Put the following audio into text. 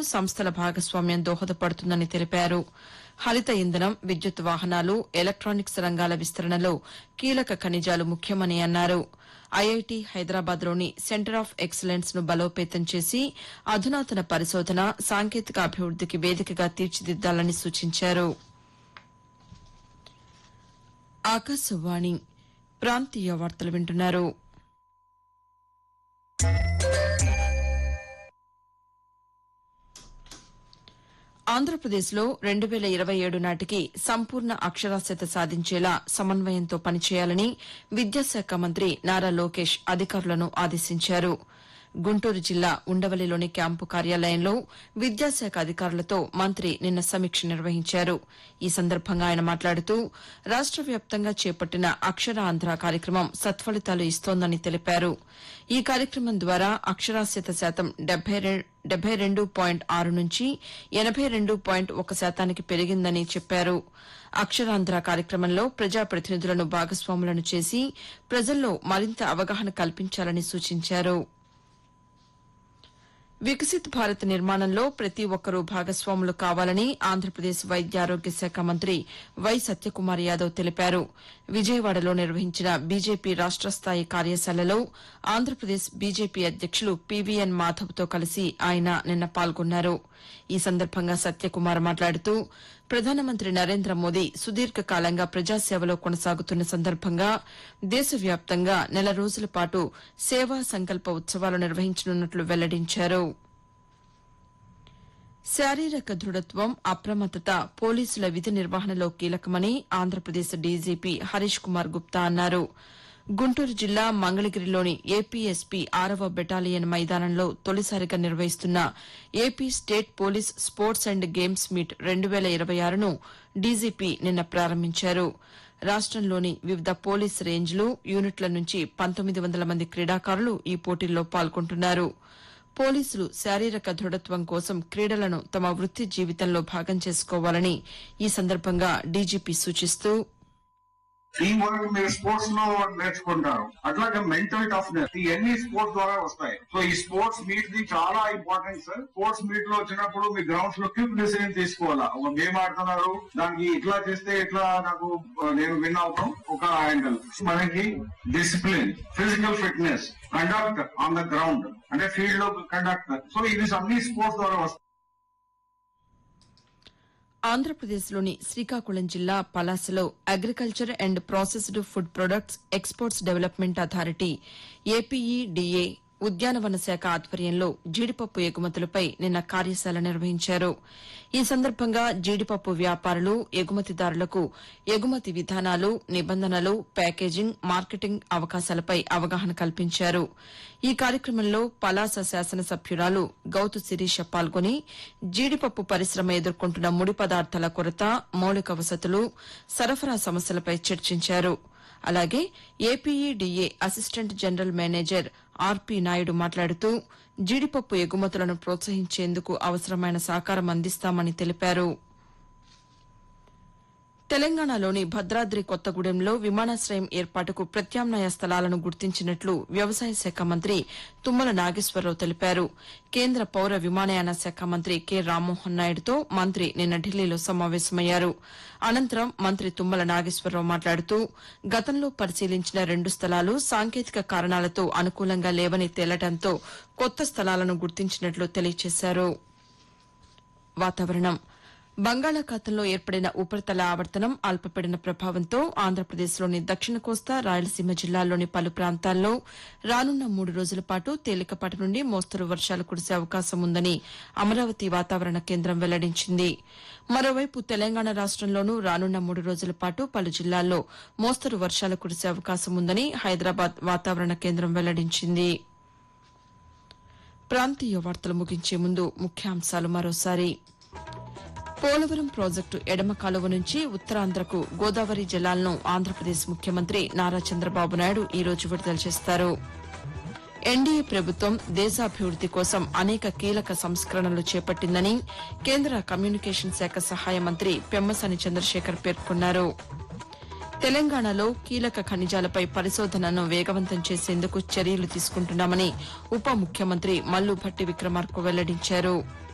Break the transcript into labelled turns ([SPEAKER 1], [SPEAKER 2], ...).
[SPEAKER 1] సంస్థల భాగస్వామ్యం దోహదపడుతుందని తెలిపారు హరిత ఇంధనం విద్యుత్ వాహనాలు ఎలక్టానిక్స్ రంగాల విస్తరణలో కీలక ఖనిజాలు ముఖ్యమని అన్నారు ఐఐటి హైదరాబాద్లోని సెంటర్ ఆఫ్ ఎక్సలెన్స్ ను బలోపేతం చేసి అధునాతన పరిశోధన సాంకేతిక అభివృద్దికి వేదికగా తీర్చిదిద్దాలని సూచించారు ఆకాశవాణి ప్రాంతీయ వార్తలు వింటున్నారు ఆంధ్రప్రదేశ్లో రెండు వేల ఇరవై ఏడు నాటికి సంపూర్ణ అక్షరాస్యత సాధించేలా సమన్వయంతో పనిచేయాలని విద్యాశాఖ మంత్రి నారా లోకేష్ అధికారులను ఆదేశించారు గుంటూరు జిల్లా ఉండవల్లిలోని క్యాంపు కార్యాలయంలో విద్యాశాఖ అధికారులతో మంత్రి నిన్న సమీక్ష నిర్వహించారు ఈ సందర్భంగా ఆయన మాట్లాడుతూ రాష్ట వ్యాప్తంగా చేపట్టిన అక్షరాంధ్ర కార్యక్రమం సత్ఫలితాలు ఇస్తోందని తెలిపారు ఈ కార్యక్రమం ద్వారా అక్షరాస్యత శాతం డెబ్బై రెండు పాయింట్ ఆరు నుంచి ఎనబై రెండు పాయింట్ ఒక శాతానికి పెరిగిందని చెప్పారు అక్షరాంధ్ర కార్యక్రమంలో ప్రజాప్రతినిధులను భాగస్వాములను చేసి ప్రజల్లో మరింత అవగాహన కల్పించాలని సూచించారు వికసిత్ భారత్ నిర్మాణంలో ప్రతి ఒక్కరూ భాగస్వాములు కావాలని ఆంధ్రప్రదేశ్ వైద్యారోగ్య శాఖ మంత్రి వై సత్యకుమార్ యాదవ్ తెలిపారు విజయవాడలో నిర్వహించిన బీజేపీ రాష్ట స్థాయి కార్యశాలలో ఆంధ్రప్రదేశ్ బీజేపీ అధ్యక్షులు పీవీఎన్ మాధవ్తో కలిసి ఆయన నిన్న పాల్గొన్నారు ఈ సందర్భంగా సత్యకుమార్ మాట్లాడుతూ ప్రధానమంత్రి నరేంద్ర మోదీ సుదీర్ఘకాలంగా ప్రజాసేవలో కొనసాగుతున్న సందర్భంగా దేశవ్యాప్తంగా నెల రోజుల పాటు సేవా సంకల్ప ఉత్సవాలు నిర్వహించనున్నట్లు వెల్లడించారు శారీరక దృఢత్వం అప్రమత్తత పోలీసుల విధి నిర్వహణలో కీలకమని ఆంధ్రప్రదేశ్ డీజీపీ హరీష్ కుమార్ గుప్తా అన్నారు గుంటూరు జిల్లా మంగళగిరిలోని ఏపీఎస్పీ ఆరవ బెటాలియన్ మైదానంలో తొలిసారిగా నిర్వహిస్తున్న AP state police sports and games meet రెండు వేల ఇరవై ఆరును డీజీపీ నిన్న ప్రారంభించారు రాష్టంలోని వివిధ పోలీస్ రేంజ్లు యూనిట్ల నుంచి పంతొమ్మిది వందల మంది క్రీడాకారులు ఈ పోటీల్లో పాల్గొంటున్నారు పోలీసులు శారీరక దృఢత్వం కోసం క్రీడలను తమ వృత్తి జీవితంలో భాగం చేసుకోవాలని ఈ సందర్భంగా డీజీపీ సూచిస్తూ
[SPEAKER 2] టీం వర్క్ మీరు స్పోర్ట్స్ లో నేర్చుకుంటారు అట్లాగే మెంటల్ టఫ్నెస్ ఇవన్నీ స్పోర్ట్స్ ద్వారా వస్తాయి సో ఈ స్పోర్ట్స్ మీట్ ది చాలా ఇంపార్టెంట్ సార్ స్పోర్ట్స్ మీట్ లో వచ్చినప్పుడు మీ గ్రౌండ్స్ లో క్విక్ డిసిజన్ తీసుకోవాలా ఒక గేమ్ ఆడుతున్నారు దానికి ఇట్లా చేస్తే ఇట్లా నాకు ఆ, నేను విన్ అవుతాం ఒక యాంగిల్ మనకి discipline physical fitness conduct on the ground అంటే ఫీల్డ్ లో కండక్ట్ సో ఇది అన్ని స్పోర్ట్స్ ద్వారా వస్తాయి
[SPEAKER 1] ఆంధ్రప్రదేశ్లోని శ్రీకాకుళం జిల్లా పలాసలో agriculture and processed food products exports development authority APEDA ఉద్యానవన శాఖ ఆధ్వర్యంలో జీడిపప్పు ఎగుమతులపై నిన్న కార్యశాల నిర్వహించారు ఈ సందర్భంగా జీడిపప్పు వ్యాపారులు ఎగుమతిదారులకు ఎగుమతి విధానాలు నిబంధనలు ప్యాకేజింగ్ మార్కెటింగ్ అవకాశాలపై అవగాహన కల్పించారు ఈ కార్యక్రమంలో పలాస శాసనసభ్యురాలు గౌతు శిరీష పాల్గొని జీడిపప్పు పరిశ్రమ ఎదుర్కొంటున్న ముడి పదార్థాల కొరత మౌలిక వసతులు సరఫరా సమస్యలపై చర్చించారు అలాగే APEDA assistant general manager RP Naidu మాట్లాడుతూ జీడిపప్పు ఎగుమతులను ప్రోత్సహించేందుకు అవసరమైన సహకారం అందిస్తామని తెలిపారు తెలంగాణలోని భద్రాద్రి కొత్తగూడెంలో విమానాశ్రయం ఏర్పాటుకు ప్రత్యామ్నాయ స్థలాలను గుర్తించినట్లు వ్యవసాయ శాఖ మంత్రి తుమ్మల నాగేశ్వరరావు తెలిపారు కేంద్ర పౌర విమానయాన శాఖ మంత్రి కె రామ్మోహన్ నాయుడుతో మంత్రి నిన్న ఢిల్లీలో సమావేశమయ్యారు అనంతరం మంత్రి తుమ్మల నాగేశ్వరరావు మాట్లాడుతూ గతంలో పరిశీలించిన రెండు స్థలాలు సాంకేతిక కారణాలతో అనుకూలంగా లేవని తేలటంతో కొత్త స్థలాలను గుర్తించినట్లు తెలియజేశారు వాతావరణం బంగాళాఖాతంలో ఏర్పడిన ఉపరితల ఆవర్తనం అల్పపీడన ప్రభావంతో ఆంధ్రప్రదేశ్లోని దక్షిణ కోస్తా రాయలసీమ జిల్లాల్లోని పలు ప్రాంతాల్లో రానున్న మూడు రోజుల పాటు తేలికపాటి నుండి మోస్తరు వర్షాలు కురిసే అవకాశం ఉందని అమరావతి వాతావరణ కేంద్రం వెల్లడించింది మరోవైపు తెలంగాణ రాష్టంలోనూ రానున్న మూడు రోజుల పాటు పలు జిల్లాల్లో మోస్తరు వర్షాలు కురిసే అవకాశం ఉందని హైదరాబాద్ వాతావరణ కేంద్రం వెల్లడించింది ప్రాంతీయ వార్తలు ముగించే ముందు ముఖ్యాంశాలు మరోసారి పోలవరం ప్రాజెక్టు ఎడమ కాలువ నుంచి ఉత్తరాంధ్రకు గోదావరి జలాలను ఆంధ్రప్రదేశ్ ముఖ్యమంత్రి నారా చంద్రబాబు నాయుడు ఈ రోజు విడుదల చేస్తారు ఎన్డీఏ ప్రభుత్వం దేశాభివృద్ది కోసం అనేక కీలక సంస్కరణలు చేపట్టిందని కేంద్ర కమ్యూనికేషన్ శాఖ సహాయ మంత్రి పెమ్మసాని చంద్రశేఖర్ పేర్కొన్నారు తెలంగాణలో కీలక ఖనిజాలపై పరిశోధనను వేగవంతం చేసేందుకు చర్యలు తీసుకుంటున్నామని ఉప ముఖ్యమంత్రి మల్లు భట్టి విక్రమార్క వెల్లడించారు